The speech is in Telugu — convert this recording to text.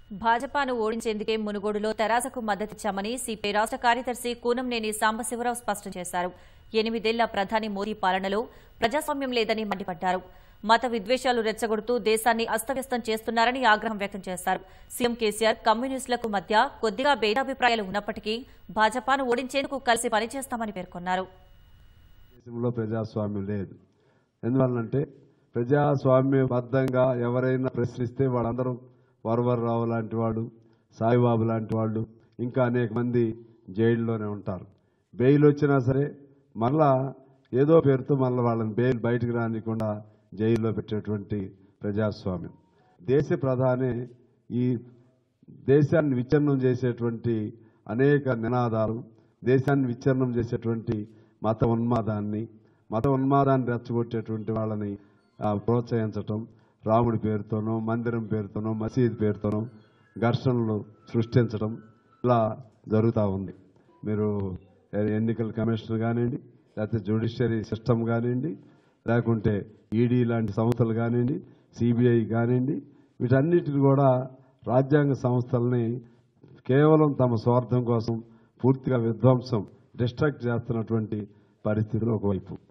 భాజపాను ఓడించేందుకే మునుగోడులో తెరాసకు మద్దతిచ్చామని సిపిఐ రాష్ట్ర కార్యదర్శి కూనంనేని సాంబశివరావు స్పష్టం చేశారు ఎనిమిదేళ్ల ప్రధాని మోదీ పాలనలో ప్రజాస్వామ్యం లేదని మండిపడ్డారు మత విద్వేషాలు రెచ్చగొడుతూ దేశాన్ని అస్తవ్యస్తం చేస్తున్నారని ఆగ్రహం వ్యక్తం చేశారు సీఎం కేసీఆర్ కమ్యూనిస్టులకు మధ్య కొద్దిగా భేదాభిప్రాయాలు ఉన్నప్పటికీ భాజపాను ఓడించేందుకు కలిసి పనిచేస్తామని పేర్కొన్నారు దేశంలో ప్రజాస్వామ్యం లేదు ఎందువల్లంటే ప్రజాస్వామ్యబద్ధంగా ఎవరైనా ప్రశ్నిస్తే వాళ్ళందరూ వరవరరావు లాంటి వాడు సాయిబాబు లాంటి వాళ్ళు ఇంకా అనేక మంది జైల్లోనే ఉంటారు బెయిల్ వచ్చినా సరే మళ్ళా ఏదో పేరుతో మళ్ళీ వాళ్ళని బెయిల్ బయటకు రానికుండా జైల్లో పెట్టేటువంటి ప్రజాస్వామ్యం దేశ ప్రధాని ఈ దేశాన్ని విచ్ఛిన్నం చేసేటువంటి అనేక నినాదాలు దేశాన్ని విచ్ఛిన్నం చేసేటువంటి మత ఉన్మాదాన్ని మత ఉన్మాదాన్ని రెచ్చగొట్టేటువంటి వాళ్ళని ఆ, ప్రోత్సహించటం రాముడి పేరుతోనో మందిరం పేరుతోనో మసీద్ పేరుతోనో ఘర్షణలు సృష్టించడం ఇలా జరుగుతూ ఉంది మీరు ఎన్నికల కమిషన్ కానివ్వండి లేకపోతే జ్యుడిషియరీ సిస్టమ్ కానివ్వండి లేకుంటే ఈడీ లాంటి సంస్థలు కానివ్వండి సిబిఐ కానివ్వండి వీటన్నిటిని కూడా రాజ్యాంగ సంస్థల్ని కేవలం తమ స్వార్థం కోసం పూర్తిగా విధ్వంసం డిస్ట్రాక్ట్ చేస్తున్నటువంటి పరిస్థితులు ఒకవైపు